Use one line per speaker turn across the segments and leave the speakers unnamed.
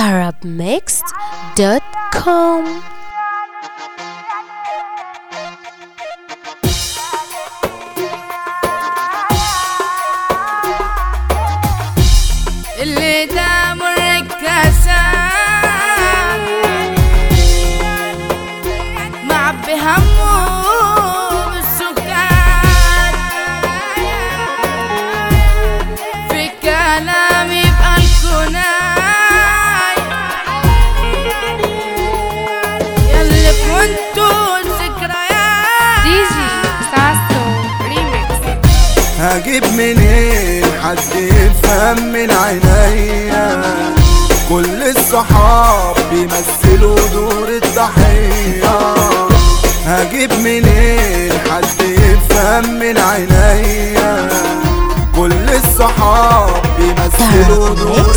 arabmixed.com
اللي دام الركاسة معبي همه بالسكان في كلام يبقى الكناي ياللي كنتوا الذكريات
ديجي ساسو ريميكس
هجيب منين حد يفهم من عينيا كل الصحاب بيمثلوا دور الضحية هجيب منين حد يفهم من عينيا كل الصحاب بيمثلوا دور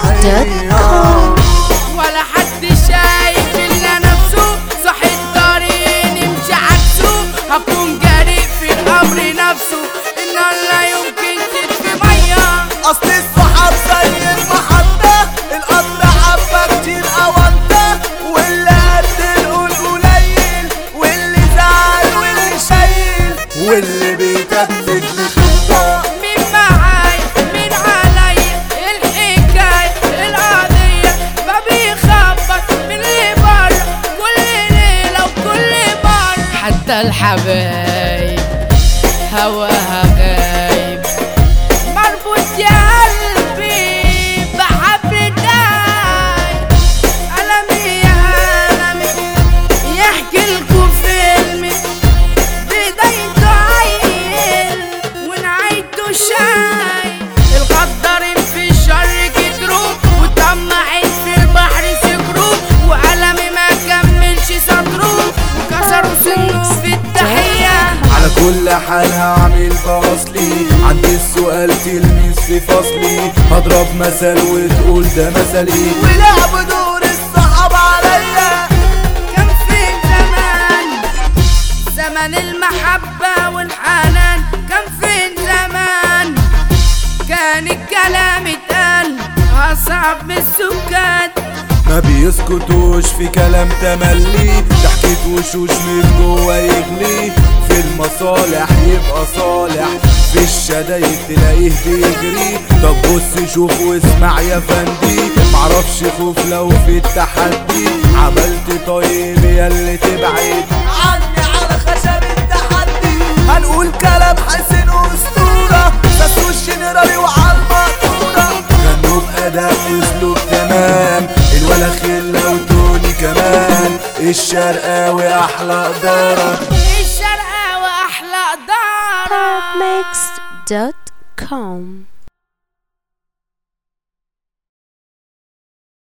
الضحية
ولا حد شايف الا نفسه صح الطريق نمشي عكسه هكون جريء في الامر نفسه ان لا يمكن تدفي ميه
اصل الصحاب زي المحبة القطر حبة كتير اوانطة واللي قد القول قليل واللي زعل واللي شايل واللي بيكتب لخطة
مين معاي مين عليا الحكاية القضية ما بيخبط من اللي بره كل ليلة وكل مرة حتى الحبايب هواها غايب مربوط يا قلبي بحبل داي ألمي يا ألمي يحكي لكم فيلمي بدايته عيل ونعيته شاي الغدارين في الشر كتروا وطمعين في البحر سكروا وقلمي ما كملش سطره وكسروا سنه في التحية
على كل حال هعمل بأصلي عندي السؤال تلميذ في فصلي هضرب مثل وتقول ده مثلي ولعب دور الصحاب عليا
كان في زمان زمان المحبة والحنان كان فين زمان كان الكلام اتقال أصعب من السكات
ما بيسكتوش في كلام تملي ضحكة وشوش من جوا يغلي في المصالح يبقى صالح في الشدايد تلاقيه بيجري طب بص شوف واسمع يا فندي معرفش خوف لو في التحدي عملت طيب يا اللي تبعد عني على خشب التحدي هنقول كلام حسن واسطورة بس والجنرالي وعلى المقطورة غنوا بأداء واسلوب تمام الولا خلة وتوني كمان الشرقاوي أحلى إدارة
الشرقاوة أحلى إدارة
arabmixed.com